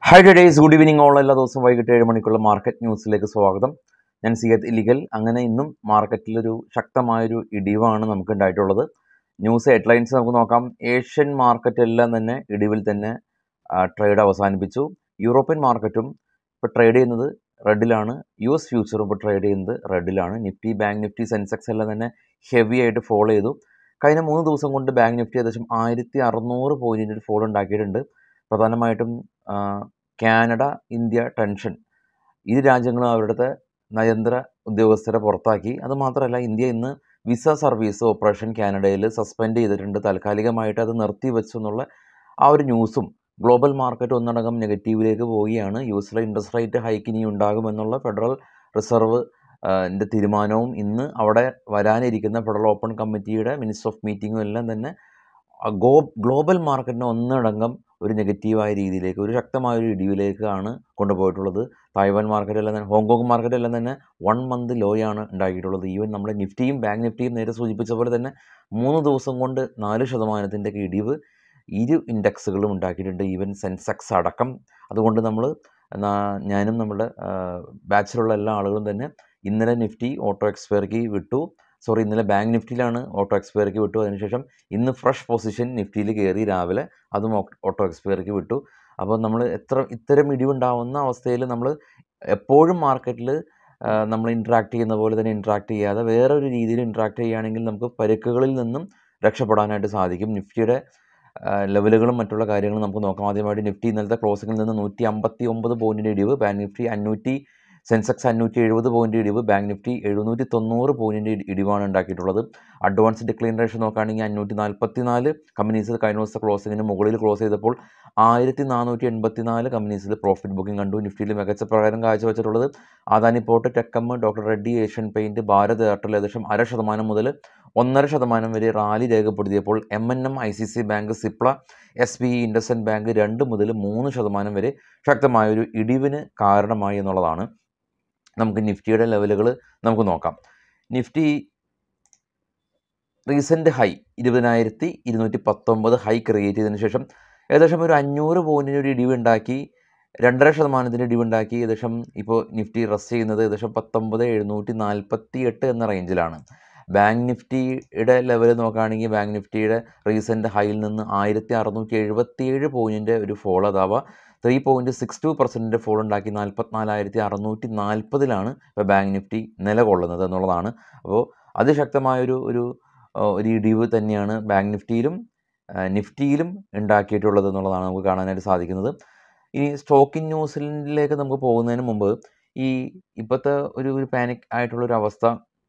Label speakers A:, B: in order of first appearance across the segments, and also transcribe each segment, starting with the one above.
A: high days good evening all എല്ലാ ദിവസവും വൈകിട്ട് ഏഴ് മണിക്കുള്ള മാർക്കറ്റ് ന്യൂസിലേക്ക് സ്വാഗതം ഞാൻ സിയത്ത് ഇലിഗൽ അങ്ങനെ ഇന്നും മാർക്കറ്റിലൊരു ശക്തമായൊരു ഇടിവാണ് നമുക്ക് ഉണ്ടായിട്ടുള്ളത് ന്യൂസ് ഹെഡ്ലൈൻസ് നമുക്ക് നോക്കാം ഏഷ്യൻ മാർക്കറ്റ് എല്ലാം തന്നെ ഇടിവിൽ തന്നെ ട്രേഡ് അവസാനിപ്പിച്ചു യൂറോപ്യൻ മാർക്കറ്റും ഇപ്പോൾ ട്രേഡ് ചെയ്യുന്നത് റെഡിലാണ് യു എസ് ഫ്യൂച്ചറും ഇപ്പോൾ ട്രേഡ് ചെയ്യുന്നത് റെഡിലാണ് നിഫ്റ്റി ബാങ്ക് നിഫ്റ്റി സെൻസെക്സ് എല്ലാം തന്നെ ഹെവി ആയിട്ട് ഫോളോ ചെയ്തു കഴിഞ്ഞ മൂന്ന് ദിവസം കൊണ്ട് ബാങ്ക് നിഫ്റ്റി ഏകദേശം ആയിരത്തി അറുന്നൂറ് പോയിൻറ്റിൻ്റെ ഒരു ഫോൾ ഉണ്ടാക്കിയിട്ടുണ്ട് പ്രധാനമായിട്ടും ആ, കാനഡ ഇന്ത്യ ടെൻഷൻ ഇരു രാജ്യങ്ങളും അവരുടെ നയതന്ത്ര ഉദ്യോഗസ്ഥരെ പുറത്താക്കി അതുമാത്രമല്ല ഇന്ത്യ ഇന്ന് വിസ സർവീസ് ഓപ്പറേഷൻ കാനഡയിൽ സസ്പെൻഡ് ചെയ്തിട്ടുണ്ട് താൽക്കാലികമായിട്ട് അത് നിർത്തിവെച്ചു എന്നുള്ള ആ ഒരു ന്യൂസും ഗ്ലോബൽ മാർക്കറ്റ് ഒന്നടങ്കം നെഗറ്റീവിലേക്ക് പോവുകയാണ് യു എസിലെ ഇൻട്രസ്റ്റ് റേറ്റ് ഹൈക്ക് ഇനി ഉണ്ടാകുമെന്നുള്ള ഫെഡറൽ റിസർവ് ആ, ൻ്റെ തീരുമാനവും ഇന്ന് അവിടെ വരാനിരിക്കുന്ന ഫെഡറൽ ഓപ്പൺ കമ്മിറ്റിയുടെ മിനിറ്റ്സ് ഓഫ് മീറ്റിങ്ങും എല്ലാം തന്നെ ആ ഗോ ഗ്ലോബൽ മാർക്കറ്റിനെ ഒന്നടങ്കം ഒരു നെഗറ്റീവായ രീതിയിലേക്ക് ഒരു ശക്തമായ ഒരു ഇടിവിലേക്കാണ് കൊണ്ടുപോയിട്ടുള്ളത് തായ്വാൻ മാർക്കറ്റ് എല്ലാം തന്നെ ഹോങ്കോങ് മാർക്കറ്റ് എല്ലാം തന്നെ വൺ മന്ത് ലോയാണ് ഉണ്ടാക്കിയിട്ടുള്ളത് ഈവൻ നമ്മുടെ നിഫ്റ്റിയും ബാങ്ക് നിഫ്റ്റിയും നേരെ സൂചിപ്പിച്ച പോലെ തന്നെ മൂന്ന് ദിവസം കൊണ്ട് നാല് ശതമാനത്തിൻ്റെ ഒക്കെ ഇടിവ് ഇരു ഇൻഡെക്സുകളും ഉണ്ടാക്കിയിട്ടുണ്ട് ഈവൻ സെൻസെക്സ് അടക്കം അതുകൊണ്ട് നമ്മൾ ഞാനും നമ്മുടെ ബാച്ചിലുള്ള എല്ലാ ആളുകളും തന്നെ ഇന്നലെ നിഫ്റ്റി ഓട്ടോ എക്സ്പയർക്ക് വിട്ടു സോറി ഇന്നലെ ബാങ്ക് നിഫ്റ്റിയിലാണ് ഓട്ടോ എക്സ്പയർക്ക് വിട്ടു അതിനുശേഷം ഇന്ന് ഫ്രഷ് പൊസിഷൻ നിഫ്റ്റിയിൽ കയറി രാവിലെ അതും ഓ- ഓട്ടോ എക്സ്പയർക്ക് വിട്ടു അപ്പോൾ നമ്മൾ എത്ര ഇത്തരം ഇടിവുണ്ടാവുന്ന അവസ്ഥയിൽ നമ്മൾ എപ്പോഴും മാർക്കറ്റിൽ നമ്മൾ ഇൻട്രാക്ട് ചെയ്യുന്ന പോലെ തന്നെ ഇൻട്രാക്ട് ചെയ്യാതെ വേറൊരു രീതിയിൽ ഇൻട്രാക്ട് ചെയ്യുകയാണെങ്കിൽ നമുക്ക് പരുക്കുകളിൽ നിന്നും രക്ഷപ്പെടാനായിട്ട് സാധിക്കും നിഫ്റ്റിയുടെ ആ, ലെവലുകളും മറ്റുള്ള കാര്യങ്ങളും നമുക്ക് നോക്കാം ആദ്യമായിട്ട് നിഫ്റ്റി ഇന്നലത്തെ ക്ലോസിംഗിൽ നിന്ന് നൂറ്റി അമ്പത്തി ഒമ്പത് പോയിൻറ്റിൻ്റെ ഇടിവ് ബാങ്ക് നിഫ്റ്റി അഞ്ഞൂറ്റി സെൻസെക്സ് അഞ്ഞൂറ്റി എഴുപത് പോയിൻറ്റ് ഇടിവ് ബാങ്ക് നിഫ്റ്റി എഴുന്നൂറ്റി തൊണ്ണൂറ് പോയിൻറ്റിൻ്റെ ഇടിവാണ് ഉണ്ടാക്കിയിട്ടുള്ളത് അഡ്വാൻസ് ഡിക്ലൈൻ റേഷൻ നോക്കുകയാണെങ്കിൽ അഞ്ഞൂറ്റി നാൽപ്പത്തി നാല് കമ്പനീസ് കഴിഞ്ഞ ദിവസത്തെ ക്ലോസിങ്ങിന് മുകളിൽ ക്ലോസ് ചെയ്തപ്പോൾ ആയിരത്തി നാനൂറ്റി എൺപത്തി നാല് കമ്പനീസിൽ പ്രോഫിറ്റ് ബുക്കിംഗ് കണ്ടു നിഫ്റ്റിയിൽ മികച്ച പ്രകാരം കാഴ്ചവെച്ചിട്ടുള്ളത് അദാനി പോർട്ട് ടെക്കമ്മ് doctor Reddy Asian paint Bharat Airtel ഏകദേശം അര ശതമാനം മുതൽ ഒന്നര ശതമാനം വരെ റാലി രേഖപ്പെടുത്തിയപ്പോൾ M N M I C C bank Cipla S B I IndusInd bank രണ്ട് മുതൽ മൂന്ന് ശതമാനം വരെ ശക്തമായൊരു ഇടിവിന് കാരണമായി എന്നുള്ളതാണ് നമുക്ക് നിഫ്റ്റിയുടെ ലെവലുകൾ നമുക്ക് നോക്കാം നിഫ്റ്റി റീസെൻറ്റ് ഹൈ ഇരുപതിനായിരത്തി ഇരുന്നൂറ്റി പത്തൊമ്പത് ഹൈ ക്രിയേറ്റ് ചെയ്തതിന് ശേഷം ഏകദേശം ഒരു അഞ്ഞൂറ് പോയിൻറ്റിന് ഒരു ഇടിവ് ഉണ്ടാക്കി രണ്ടര ശതമാനത്തിൻ്റെ ഇടിവ് ഉണ്ടാക്കി ഏകദേശം ഇപ്പോൾ നിഫ്റ്റി റെസ്റ്റ് ചെയ്യുന്നത് ഏകദേശം പത്തൊമ്പത് എഴുന്നൂറ്റി നാൽപ്പത്തി എട്ട് എന്ന റേഞ്ചിലാണ് ബാങ്ക് നിഫ്റ്റിയുടെ ലെവൽ നോക്കുകയാണെങ്കിൽ ബാങ്ക് നിഫ്റ്റിയുടെ റീസെൻറ്റ് ഹൈയിൽ നിന്ന് ആയിരത്തി അറുന്നൂറ്റി എഴുപത്തിയേഴ് പോയിൻറ്റിൻ്റെ ഒരു ഫോൾ അഥവാ ത്രീ പോയിൻറ്റ് സിക്സ് ടു പെർസെൻറ്റിൻ്റെ ഫോൾ ഉണ്ടാക്കി നാൽപ്പത്തിനാലായിരത്തി അറുന്നൂറ്റി നാൽപ്പതിലാണ് ഇപ്പോൾ ബാങ്ക് നിഫ്റ്റി നിലകൊള്ളുന്നത് എന്നുള്ളതാണ് അപ്പോൾ അതിശക്തമായൊരു ഒരു ആ, ഒരു ഇടിവ് തന്നെയാണ് ബാങ്ക് നിഫ്റ്റിയിലും ആ, നിഫ്റ്റിയിലും ഉണ്ടാക്കിയിട്ടുള്ളത് എന്നുള്ളതാണ് നമുക്ക് കാണാനായിട്ട് സാധിക്കുന്നത് ഇനി സ്റ്റോക്കിംഗ് ന്യൂസിലേക്ക് നമുക്ക് പോകുന്നതിന് മുമ്പ് ഈ ഇപ്പോഴത്തെ ഒരു ഒരു പാനിക് ആയിട്ടുള്ളൊരു അവസ്ഥ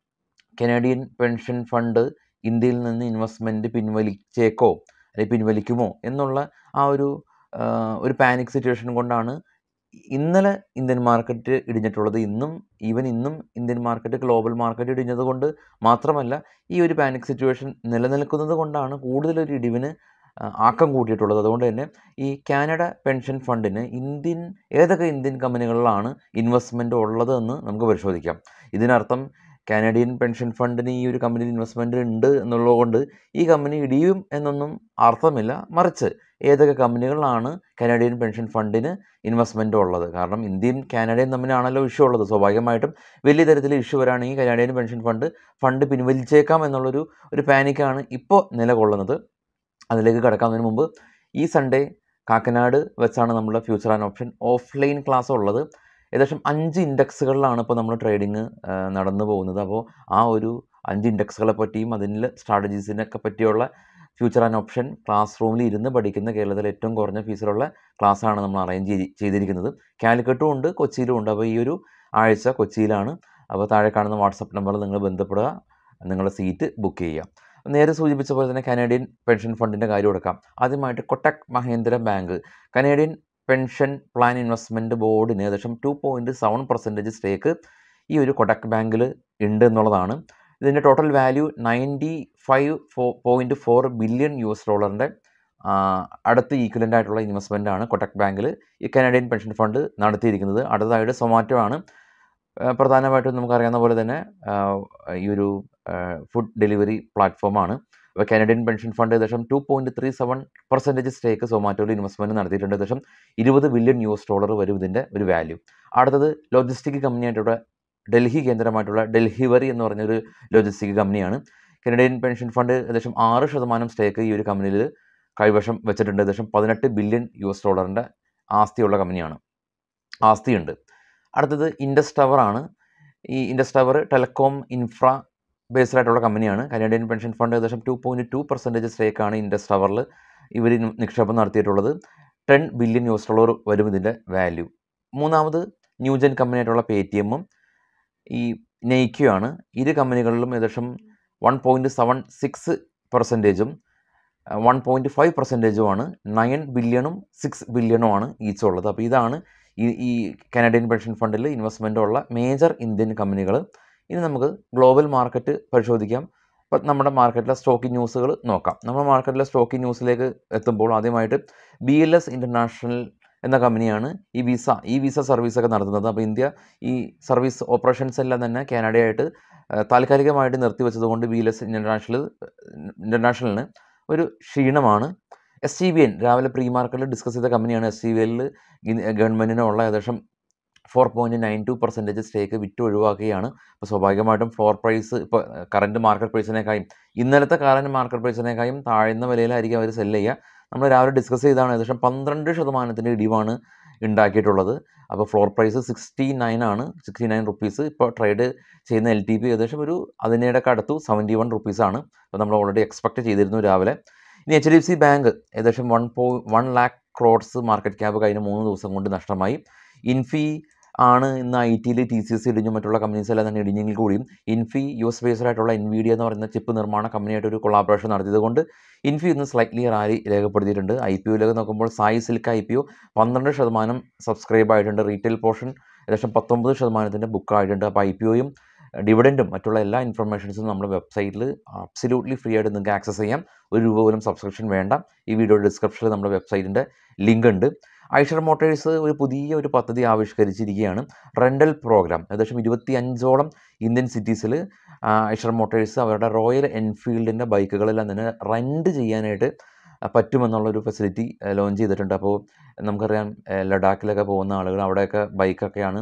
A: കനേഡിയൻ പെൻഷൻ ഫണ്ട് ഇന്ത്യയിൽ നിന്ന് ഇൻവെസ്റ്റ്മെൻറ്റ് പിൻവലിച്ചേക്കോ അല്ലെങ്കിൽ പിൻവലിക്കുമോ എന്നുള്ള ആ ഒരു ആ, ഒരു പാനിക് സിറ്റുവേഷൻ കൊണ്ടാണ് ഇന്നലെ ഇന്ത്യൻ മാർക്കറ്റ് ഇടിഞ്ഞിട്ടുള്ളത് ഇന്നും ഈവൻ ഇന്നും ഇന്ത്യൻ മാർക്കറ്റ് ഗ്ലോബൽ മാർക്കറ്റ് ഇടിഞ്ഞത് കൊണ്ട് മാത്രമല്ല ഈ ഒരു പാനിക് സിറ്റുവേഷൻ നിലനിൽക്കുന്നത് കൊണ്ടാണ് കൂടുതലൊരു ഇടിവിന് ആ, ആക്കം കൂട്ടിയിട്ടുള്ളത് അതുകൊണ്ട് തന്നെ ഈ കാനഡ പെൻഷൻ ഫണ്ടിന് ഇന്ത്യൻ ഏതൊക്കെ ഇന്ത്യൻ കമ്പനികളിലാണ് ഇൻവെസ്റ്റ്മെൻറ്റ് ഉള്ളത് എന്ന് നമുക്ക് പരിശോധിക്കാം ഇതിനർത്ഥം കാനഡിയൻ പെൻഷൻ ഫണ്ടിന് ഈ ഒരു കമ്പനിയിൽ ഇൻവെസ്റ്റ്മെൻറ്റ് ഉണ്ട് എന്നുള്ളതുകൊണ്ട് ഈ കമ്പനി ഇടിയും എന്നൊന്നും അർത്ഥമില്ല മറിച്ച് ഏതൊക്കെ കമ്പനികളിലാണ് കാനഡിയൻ പെൻഷൻ ഫണ്ടിന് ഇൻവെസ്റ്റ്മെൻറ്റ് ഉള്ളത് കാരണം ഇന്ത്യയും കാനഡയും തമ്മിലാണല്ലോ ഇഷ്യൂ ഉള്ളത് സ്വാഭാവികമായിട്ടും വലിയ തരത്തിൽ ഇഷ്യൂ വരാണെങ്കിൽ കാനഡിയൻ പെൻഷൻ ഫണ്ട് ഫണ്ട് പിൻവലിച്ചേക്കാം എന്നുള്ളൊരു ഒരു പാനിക്കാണ് ഇപ്പോൾ നിലകൊള്ളുന്നത് അതിലേക്ക് കടക്കുന്നതിന് മുമ്പ് ഈ സൺഡേ കാക്കനാട് വെച്ചാണ് നമ്മുടെ future and option offline class ഉള്ളത് ഏകദേശം അഞ്ച് ഇൻഡെക്സുകളിലാണ് ഇപ്പോൾ നമ്മൾ ട്രേഡിങ് നടന്നു പോകുന്നത് അപ്പോൾ ആ ഒരു അഞ്ച് ഇൻഡെക്സുകളെ പറ്റിയും അതിൻ്റെ സ്ട്രാറ്റജീസിനൊക്കെ പറ്റിയുള്ള ഫ്യൂച്ചർ ആൻഡ് ഓപ്ഷൻ ക്ലാസ് റൂമിൽ ഇരുന്ന് പഠിക്കുന്ന കേരളത്തിലെ ഏറ്റവും കുറഞ്ഞ ഫീസിലുള്ള ക്ലാസ്സാണ് നമ്മൾ അറേഞ്ച് ചെയ്തി ചെയ്തിരിക്കുന്നത് കാലിക്കട്ടും ഉണ്ട് കൊച്ചിയിലും ഉണ്ട് അപ്പോൾ ഈ ഒരു ആഴ്ച കൊച്ചിയിലാണ് അപ്പോൾ താഴെ കാണുന്ന വാട്സപ്പ് നമ്പറിൽ നിങ്ങൾ ബന്ധപ്പെടുക നിങ്ങളുടെ സീറ്റ് ബുക്ക് ചെയ്യുക നേരെ സൂചിപ്പിച്ച പോലെ തന്നെ കനേഡിയൻ പെൻഷൻ ഫണ്ടിൻ്റെ കാര്യം എടുക്കാം ആദ്യമായിട്ട് Kotak Mahindra bank Canadian pension plan investment ബോർഡിന് ഏകദേശം two point seven percentage stake ഈ ഒരു കൊട്ടക് ബാങ്കിൽ ഉണ്ട് എന്നുള്ളതാണ് ഇതിൻ്റെ total value ninety five four point four billion U S ഡോളറിൻ്റെ അടുത്ത് ഈക്വലൻ്റ് ആയിട്ടുള്ള ഇൻവെസ്റ്റ്മെൻ്റ് ആണ് കൊട്ടക് ബാങ്കിൽ ഈ കനേഡിയൻ പെൻഷൻ ഫണ്ട് നടത്തിയിരിക്കുന്നത് അടുത്തതായിട്ട് സൊമാറ്റോ ആണ് ആ, പ്രധാനമായിട്ടും നമുക്കറിയാവുന്ന പോലെ തന്നെ ആ, ഈ ഒരു ഫുഡ് ഡെലിവറി പ്ലാറ്റ്ഫോമാണ് അപ്പോൾ കാനഡിയൻ പെൻഷൻ ഫണ്ട് ഏകദേശം two point three seven percentage stake സൊമാറ്റോയിൽ ഇൻവെസ്റ്റ്മെൻറ്റ് നടത്തിയിട്ടുണ്ട് ഏകദേശം ഇരുപത് ബില്യൺ യു എസ് ഡോളർ വരും ഇതിൻ്റെ ഒരു വാല്യൂ അടുത്തത് ലോജിസ്റ്റിക് കമ്പനിയായിട്ടുള്ള ഡൽഹി കേന്ദ്രമായിട്ടുള്ള ഡൽഹിവറി എന്ന് പറഞ്ഞൊരു ലോജിസ്റ്റിക് കമ്പനിയാണ് കനഡിയൻ പെൻഷൻ ഫണ്ട് ഏകദേശം ആറ് ശതമാനം സ്റ്റേക്ക് ഈ ഒരു കമ്പനിയിൽ കൈവശം വെച്ചിട്ടുണ്ട് ഏകദേശം പതിനെട്ട് ബില്യൺ യു എസ് ഡോളറിൻ്റെ ആസ്തിയുള്ള കമ്പനിയാണ് ആസ്തിയുണ്ട് അടുത്തത് ഇൻഡസ് ടവർ ആണ് ഈ Indus tower telecom infra based ആയിട്ടുള്ള കമ്പനിയാണ് കനേഡിയൻ പെൻഷൻ ഫണ്ട് ഏകദേശം ടു പോയിൻറ്റ് ടു പെർസെൻറ്റേജ് സ്റ്റേക്കാണ് ഇൻഡസ് ടവറിൽ ഇവർ നിക്ഷേപം നടത്തിയിട്ടുള്ളത് ten billion U S dollar വരും ഇതിൻ്റെ വാല്യൂ മൂന്നാമത് ന്യൂജൻ കമ്പനിയായിട്ടുള്ള പേ ടി എമ്മും ഈ നെയ്ക്കോ ആണ് ഇരു കമ്പനികളിലും ഏകദേശം വൺ പോയിൻറ്റ് സെവൻ സിക്സ് പെർസെൻറ്റേജും വൺ പോയിൻറ്റ് ഫൈവ് പെർസെൻറ്റേജുമാണ് നയൻ ബില്യണും സിക്സ് ബില്യണും ആണ് ഈച്ച് ഉള്ളത് അപ്പോൾ ഇതാണ് ഈ ഈ കാനഡിയൻ പെൻഷൻ ഫണ്ടിൽ ഇൻവെസ്റ്റ്മെൻ്റ് ഉള്ള മേജർ ഇന്ത്യൻ കമ്പനികൾ ഇനി നമുക്ക് ഗ്ലോബൽ മാർക്കറ്റ് പരിശോധിക്കാം അപ്പം നമ്മുടെ മാർക്കറ്റിലെ സ്റ്റോക്കി ന്യൂസുകൾ നോക്കാം നമ്മുടെ മാർക്കറ്റിലെ സ്റ്റോക്കി ന്യൂസിലേക്ക് എത്തുമ്പോൾ ആദ്യമായിട്ട് ബി എൽ എസ് ഇൻ്റർനാഷണൽ എന്ന കമ്പനിയാണ് ഈ വിസ ഈ വിസ സർവീസൊക്കെ നടത്തുന്നത് അപ്പോൾ ഇന്ത്യ ഈ സർവീസ് ഓപ്പറേഷൻസ് എല്ലാം തന്നെ കാനഡയായിട്ട് താൽക്കാലികമായിട്ട് നിർത്തിവെച്ചതുകൊണ്ട് ബി എൽ എസ് ഇൻ്റർനാഷണൽ ഇൻ്റർനാഷണലിന് ഒരു ക്ഷീണമാണ് എസ് ടി ബി എൻ രാവിലെ പ്രീ മാർക്കറ്റിൽ ഡിസ്കസ് ചെയ്ത കമ്പനിയാണ് എസ് ടി ബി എല്ലിൽ ഗവൺമെൻറ്റിനുള്ള ഏകദേശം four point nine two percentage stake വിറ്റ് ഒഴിവാക്കുകയാണ് അപ്പോൾ സ്വാഭാവികമായിട്ടും ഫ്ലോർ പ്രൈസ് ഇപ്പോൾ കറൻറ്റ് മാർക്കറ്റ് പ്രൈസിനേക്കാളും ഇന്നലത്തെ കറൻറ്റ് മാർക്കറ്റ് പ്രൈസിനേക്കാളും താഴ്ന്ന വിലയിലായിരിക്കും അവർ സെല്ല് ചെയ്യുക നമ്മൾ രാവിലെ ഡിസ്കസ് ചെയ്താണ് ഏകദേശം പന്ത്രണ്ട് ശതമാനത്തിൻ്റെ ഇടിവാണ് ഉണ്ടാക്കിയിട്ടുള്ളത് അപ്പോൾ ഫ്ലോർ പ്രൈസ് സിക്സ്റ്റി നയൻ ആണ് സിക്സ്റ്റി നയൻ റുപ്പീസ് ഇപ്പോൾ ട്രേഡ് ചെയ്യുന്ന എൽ ടി പി ഏകദേശം ഒരു അതിനിടയ്ക്ക് അടുത്തു സെവൻറ്റി വൺ റുപ്പീസാണ് അപ്പോൾ നമ്മൾ ഓൾറെഡി എക്സ്പെക്ട് ചെയ്തിരുന്നു രാവിലെ ഇനി H D F C bank ഏകദേശം വൺ പോ one lakh crores market cap കഴിഞ്ഞ മൂന്ന് ദിവസം കൊണ്ട് നഷ്ടമായി ഇൻഫി ആണ് ഇന്ന് ഐ ടിയിൽ ടി സി എസ് ഇടിഞ്ഞും മറ്റുള്ള കമ്പനീസ് എല്ലാം തന്നെ ഇടിഞ്ഞെങ്കിൽ കൂടിയും ഇൻഫി യു എസ് ബേസ്ഡ് ആയിട്ടുള്ള എൻവിഡിയ എന്ന് പറയുന്ന ചിപ്പ് നിർമ്മാണ കമ്പനിയായിട്ട് ഒരു കൊളാബറേഷൻ നടത്തിയതുകൊണ്ട് ഇൻഫി ഇന്ന് സ്ലൈറ്റ്ലി റാലി രേഖപ്പെടുത്തിയിട്ടുണ്ട് ഐ പി ഒയിലൊക്കെ നോക്കുമ്പോൾ Sai silk I P O പന്ത്രണ്ട് ശതമാനം സബ്സ്ക്രൈബ് ആയിട്ടുണ്ട് റീറ്റെയിൽ പോർഷൻ ഏകദേശം പത്തൊമ്പത് ശതമാനത്തിൻ്റെ ബുക്ക് ആയിട്ടുണ്ട് അപ്പോൾ ഐ പി ഒയും ഡിവിഡൻറ്റും മറ്റുള്ള എല്ലാ ഇൻഫർമേഷൻസും നമ്മുടെ വെബ്സൈറ്റിൽ അബ്സല്യൂട്ട്ലി ഫ്രീ ആയിട്ട് നിങ്ങൾക്ക് ആക്സസ് ചെയ്യാം ഒരു രൂപ പോലും സബ്സ്ക്രിപ്ഷൻ വേണ്ട ഈ വീഡിയോയുടെ ഡിസ്ക്രിപ്ഷനിൽ നമ്മുടെ വെബ്സൈറ്റിൻ്റെ ലിങ്ക് ഉണ്ട് ഐഷർ മോട്ടേഴ്സ് ഒരു പുതിയ ഒരു പദ്ധതി ആവിഷ്കരിച്ചിരിക്കുകയാണ് റെൻ്റൽ പ്രോഗ്രാം ഏകദേശം ഇരുപത്തി അഞ്ചോളം ഇന്ത്യൻ സിറ്റീസിൽ ഐഷർ മോട്ടേഴ്സ് അവരുടെ റോയൽ എൻഫീൽഡിൻ്റെ ബൈക്കുകളെല്ലാം തന്നെ റെൻറ്റ് ചെയ്യാനായിട്ട് പറ്റുമെന്നുള്ളൊരു ഫെസിലിറ്റി ലോഞ്ച് ചെയ്തിട്ടുണ്ട് അപ്പോൾ നമുക്കറിയാം ലഡാക്കിലൊക്കെ പോകുന്ന ആളുകൾ അവിടെയൊക്കെ ബൈക്കൊക്കെയാണ്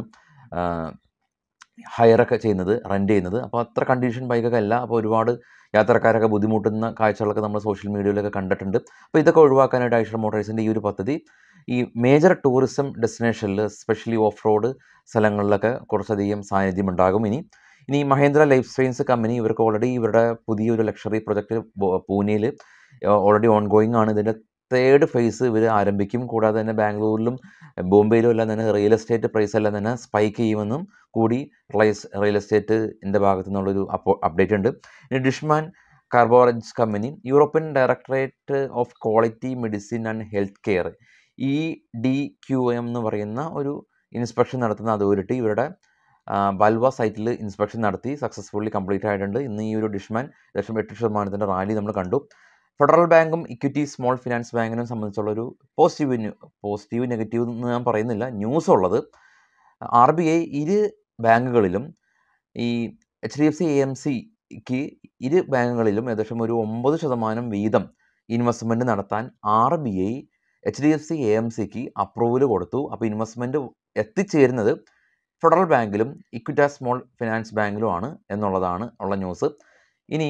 A: ഹയറൊക്കെ ചെയ്യുന്നത് റെൻറ്റ് ചെയ്യുന്നത് അപ്പോൾ അത്ര കണ്ടീഷൻ ബൈക്കൊക്കെ അല്ല അപ്പോൾ ഒരുപാട് യാത്രക്കാരൊക്കെ ബുദ്ധിമുട്ടുന്ന കാഴ്ചകളൊക്കെ നമ്മൾ സോഷ്യൽ മീഡിയയിലൊക്കെ കണ്ടിട്ടുണ്ട് അപ്പോൾ ഇതൊക്കെ ഒഴിവാക്കാനായിട്ട് ഐഷർ മോട്ടോഴ്സിൻ്റെ ഈ ഒരു പദ്ധതി ഈ മേജർ ടൂറിസം ഡെസ്റ്റിനേഷനിൽ സ്പെഷ്യലി ഓഫ് റോഡ് സ്ഥലങ്ങളിലൊക്കെ കുറച്ചധികം സാന്നിധ്യം ഉണ്ടാകും ഇനി ഇനി മഹേന്ദ്ര ലൈഫ് സയൻസ് കമ്പനി ഇവർക്ക് ഓൾറെഡി ഇവരുടെ പുതിയൊരു ലക്ഷറി പ്രൊജക്റ്റ് പൂനെയിൽ ഓൾറെഡി ഓൺ ഗോയിങ് ആണ് ഇതിൻ്റെ തേർഡ് ഫേസ് ഇവർ ആരംഭിക്കും കൂടാതെ തന്നെ ബാംഗ്ലൂരിലും ബോംബെയിലും എല്ലാം തന്നെ റിയൽ എസ്റ്റേറ്റ് പ്രൈസ് എല്ലാം തന്നെ സ്പൈക്ക് ചെയ്യുമെന്നും കൂടി റിലൈസ് റിയൽ എസ്റ്റേറ്റിൻ്റെ ഭാഗത്തു നിന്നുള്ളൊരു അപ്പോ അപ്ഡേറ്റ് ഉണ്ട് ഇനി ഡിഷ്മാൻ കാർബോറേജ് കമ്പനി European directorate of quality medicine and health care E D Q M എന്ന് പറയുന്ന ഒരു ഇൻസ്പെക്ഷൻ നടത്തുന്ന അതോറിറ്റി ഇവരുടെ ബൽവ സൈറ്റിൽ ഇൻസ്പെക്ഷൻ നടത്തി സക്സസ്ഫുള്ളി കംപ്ലീറ്റ് ആയിട്ടുണ്ട് ഇന്ന് ഈ ഒരു ഡിഷ്മാൻ ഏകദേശം എട്ട് ശതമാനത്തിൻ്റെ റാലി നമ്മൾ കണ്ടു ഫെഡറൽ ബാങ്കും ഇക്വിറ്റി സ്മോൾ ഫിനാൻസ് ബാങ്കിനും സംബന്ധിച്ചുള്ളൊരു പോസിറ്റീവ് പോസിറ്റീവ് നെഗറ്റീവ് എന്ന് ഞാൻ പറയുന്നില്ല ന്യൂസ് ഉള്ളത് ആർ ബി ഐ ഇരു ബാങ്കുകളിലും ഈ H D F C A M സിക്ക് ഇരു ബാങ്കുകളിലും ഏകദേശം ഒരു ഒമ്പത് ശതമാനം വീതം ഇൻവെസ്റ്റ്മെൻറ്റ് നടത്താൻ R B I H D F C A M സിക്ക് അപ്രൂവൽ കൊടുത്തു അപ്പോൾ ഇൻവെസ്റ്റ്മെൻറ്റ് എത്തിച്ചേരുന്നത് ഫെഡറൽ ബാങ്കിലും ഇക്വിറ്റ സ്മോൾ ഫിനാൻസ് ബാങ്കിലുമാണ് എന്നുള്ളതാണ് ഉള്ള ന്യൂസ് ഇനി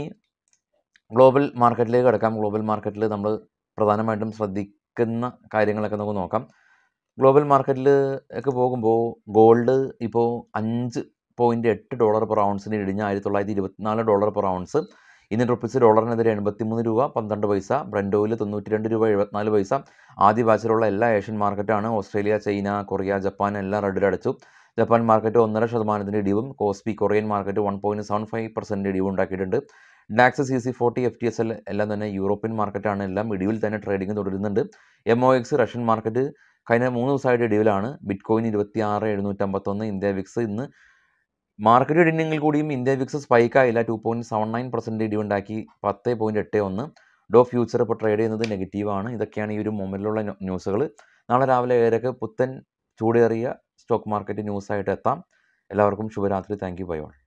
A: ഗ്ലോബൽ മാർക്കറ്റിലേക്ക് കിടക്കാം ഗ്ലോബൽ മാർക്കറ്റിൽ നമ്മൾ പ്രധാനമായിട്ടും ശ്രദ്ധിക്കുന്ന കാര്യങ്ങളൊക്കെ നമുക്ക് നോക്കാം ഗ്ലോബൽ മാർക്കറ്റിൽ ഒക്കെ പോകുമ്പോൾ ഗോൾഡ് ഇപ്പോൾ അഞ്ച് പോയിൻറ്റ് എട്ട് ഡോളർ പെർ ഔൺസിന് ഇടിഞ്ഞ് ആയിരത്തി തൊള്ളായിരത്തി ഇരുപത്തിനാല് dollar per ounce Indian rupees ഡോളറിനെതിരെ എൺപത്തിമൂന്ന് രൂപ പന്ത്രണ്ട് പൈസ ബ്രൻഡ് ഓയിൽ തൊണ്ണൂറ്റി രണ്ട് രൂപ എഴുപത്തിനാല് പൈസ ആദ്യ ബാച്ചിലുള്ള എല്ലാ ഏഷ്യൻ മാർക്കറ്റാണ് ഓസ്ട്രേലിയ ചൈന കൊറിയ ജപ്പാൻ എല്ലാം റെഡിലടച്ചു ജപ്പാൻ മാർക്കറ്റ് ഒന്നര ശതമാനത്തിൻ്റെ ഇടിവും KOSPI Korean market one point seven five percent ഇടിവും ഉണ്ടാക്കിയിട്ടുണ്ട് DAX C C forty F T S L എല്ലാം തന്നെ യൂറോപ്യൻ മാർക്കറ്റാണ് എല്ലാം ഇടിവിൽ തന്നെ ട്രേഡിംഗ് തുടരുന്നുണ്ട് M O X Russian market കഴിഞ്ഞ മൂന്ന് ദിവസമായിട്ട് ഇടിവിലാണ് ബിറ്റ് കോയിൻ ഇരുപത്തി ആറ് എഴുന്നൂറ്റമ്പത്തൊന്ന് ഇന്ത്യ വിക്സ് ഇന്ന് മാർക്കറ്റ് ഇടിഞ്ഞെങ്കിൽ കൂടിയും ഇന്ത്യ വിക്സ് സ്പൈക്ക് ആയില്ല two point seven nine percent ഇടിവുണ്ടാക്കി പത്ത് പോയിൻറ്റ് എട്ട് ഒന്ന് ഡോ ഫ്യൂച്ചർ ഇപ്പോൾ ട്രേഡ് ചെയ്യുന്നത് നെഗറ്റീവാണ് ഇതൊക്കെയാണ് ഈ ഒരു മൊമെൻറ്റിലുള്ള ന്യൂസുകൾ നാളെ രാവിലെ ഏഴരക്ക് പുത്തൻ ചൂടേറിയ സ്റ്റോക്ക് മാർക്കറ്റ് ന്യൂസായിട്ട് എത്താം എല്ലാവർക്കും ശുഭരാത്രി താങ്ക് യു ബൈ ഓൾ